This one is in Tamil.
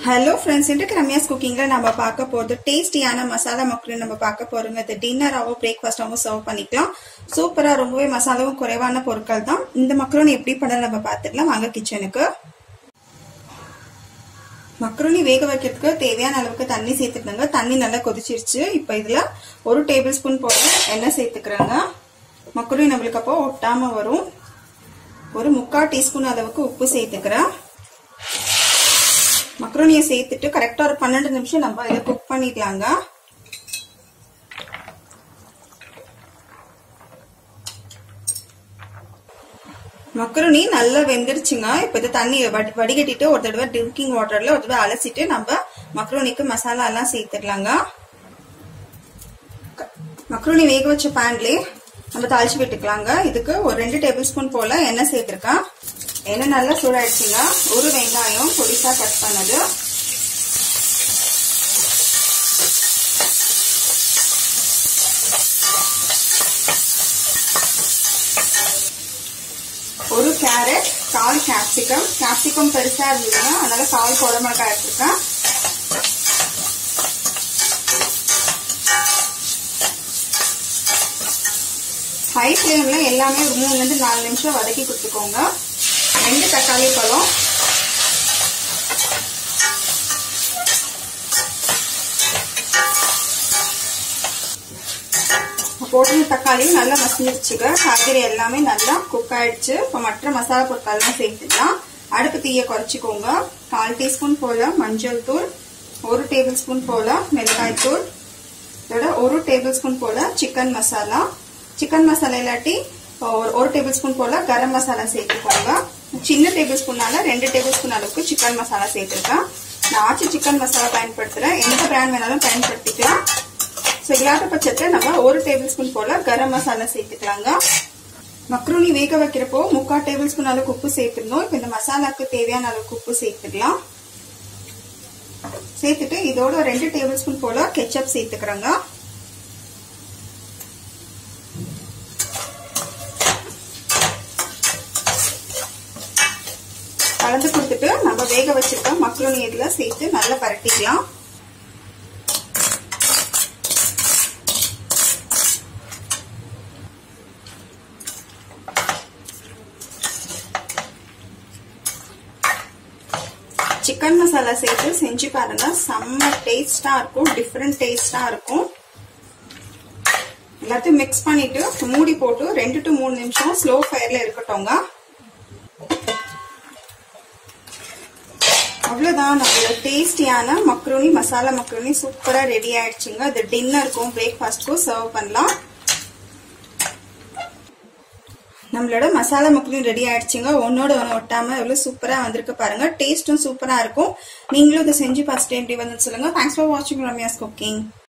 ஹலோ ஃப்ரெண்ட்ஸ் இன்றைக்கு ரம்யாஸ் குக்கிங்ல நம்ம பார்க்க போகிறது டேஸ்டியான மசாலா மக்ரூனி நம்ம பார்க்க போறோங்க இது டின்னராகவும் பிரேக்ஃபாஸ்டாகவும் சர்வ் பண்ணிக்கலாம் சூப்பராக ரொம்பவே மசாலாவும் குறைவான பொருட்கள் தான் இந்த மக்ரூனி எப்படி பண்ண நம்ம பார்த்துக்கலாம் வாங்க கிச்சனுக்கு மக்ரூனி வேக வைக்கிறதுக்கு தேவையான அளவுக்கு தண்ணி சேர்த்துக்கணுங்க தண்ணி நல்லா கொதிச்சிருச்சு இப்போ இதில் ஒரு டேபிள் ஸ்பூன் போல எண்ணெய் சேர்த்துக்கிறேங்க மக்ரூனி நம்மளுக்கு அப்போ ஒட்டாம வரும் ஒரு முக்கால் டீஸ்பூன் அளவுக்கு உப்பு சேர்த்துக்கிறேன் மக்ரோனியை சேர்த்துட்டு கரெக்டாக ஒரு பன்னெண்டு நிமிஷம் நம்ம இதை குக் பண்ணிக்கலாங்க மக்ரோனி நல்லா வெந்துருச்சுங்க இப்போ இது தண்ணி வடிகட்டிட்டு ஒரு தடவை ட்ரிங்கிங் வாட்டர்ல ஒரு தடவை அலசிட்டு நம்ம மக்ரோனிக்கு மசாலா எல்லாம் சேர்த்துக்கலாங்க மக்ரோனி வேக வச்ச பேன்லேயே நம்ம தாளிச்சு விட்டுக்கலாங்க இதுக்கு ஒரு ரெண்டு டேபிள் ஸ்பூன் போல எண்ணெய் சேர்த்துருக்கேன் எண்ணெய் நல்லா சூடாயிடுச்சுங்க ஒரு வெங்காயம் பொடிசா கட் பண்ணது ஒரு கேரட் கால் கேப்சிகம் கேப்சிகம் பெருசா இருந்ததுன்னா அதனால கால் குடமிளகாய் எடுத்துருக்கேன் ஹை ஃப்ளேம்ல எல்லாமே ஒரு மூணுலேருந்து நாலு நிமிஷம் வதக்கி கொடுத்துக்கோங்க ரெண்டு தக்காளி பழம் போட்டு தக்காளியும் நல்லா மசிஞ்சிருச்சுங்க காய்கறி எல்லாமே நல்லா குக் ஆயிடுச்சு இப்போ மற்ற மசாலா பொருட்கள்லாம் சேர்த்துக்கலாம் அடுப்பு தீயை குறைச்சிக்கோங்க கால் டீஸ்பூன் போல மஞ்சள் தூள் ஒரு டேபிள் ஸ்பூன் போல மிளகாய் தூள் இதோட ஒரு டேபிள் ஸ்பூன் போல சிக்கன் மசாலா சிக்கன் மசாலா இல்லாட்டி ஒரு டேபிள் ஸ்பூன் போல கரம் மசாலா சேர்த்துக்கோங்க சின்ன டேபிள் ஸ்பூனால ரெண்டு டேபிள் ஸ்பூன் அளவுக்கு சிக்கன் மசாலா சேர்த்துருக்கேன் நான் ஆச்சி சிக்கன் மசாலா பயன்படுத்துறேன் எந்த பிராண்ட் வேணாலும் பயன்படுத்திக்கலாம் ஸோ இல்லாத பட்சத்தில் நம்ம ஒரு டேபிள் ஸ்பூன் போல கரம் மசாலா சேர்த்துக்கலாங்க மக்ரூனி வேக வைக்கிறப்போ முக்கால் டேபிள் ஸ்பூன் அளவுக்கு உப்பு சேர்த்துருந்தோம் இப்போ இந்த மசாலாக்கு தேவையான அளவுக்கு உப்பு சேர்த்துக்கலாம் சேர்த்துட்டு இதோட ரெண்டு டேபிள் ஸ்பூன் போல கெச்சப் சேர்த்துக்கிறோங்க கலந்து கொடுத்துட்டு நம்ம வேக வச்சிருக்க மக்ரோனி இதுல சேர்த்து நல்லா பரட்டிக்கலாம் சிக்கன் மசாலா சேர்த்து செஞ்சு பாருங்க செம்ம டேஸ்டா இருக்கும் டிஃப்ரெண்ட் டேஸ்டா இருக்கும் எல்லாத்தையும் மிக்ஸ் பண்ணிட்டு மூடி போட்டு ரெண்டு டு மூணு நிமிஷம் ஸ்லோ ஃபயர்ல இருக்கட்டும்ங்க அவ்வளவுதான் நம்மளோட டேஸ்டியான மக்ரோனி மசாலா மக்ரோனி சூப்பரா ரெடி ஆயிடுச்சுங்க இது டின்னருக்கும் பிரேக்ஃபாஸ்ட்க்கும் சர்வ் பண்ணலாம் நம்மளோட மசாலா மக்ரோனி ரெடி ஆயிடுச்சுங்க ஒன்னோட ஒன்று ஒட்டாம எவ்வளவு சூப்பரா வந்திருக்கு பாருங்க டேஸ்டும் சூப்பரா இருக்கும் நீங்களும் இதை செஞ்சு ஃபர்ஸ்ட் எப்படி வந்து சொல்லுங்க தேங்க்ஸ் ஃபார் வாட்சிங் ரம்யாஸ் குக்கிங்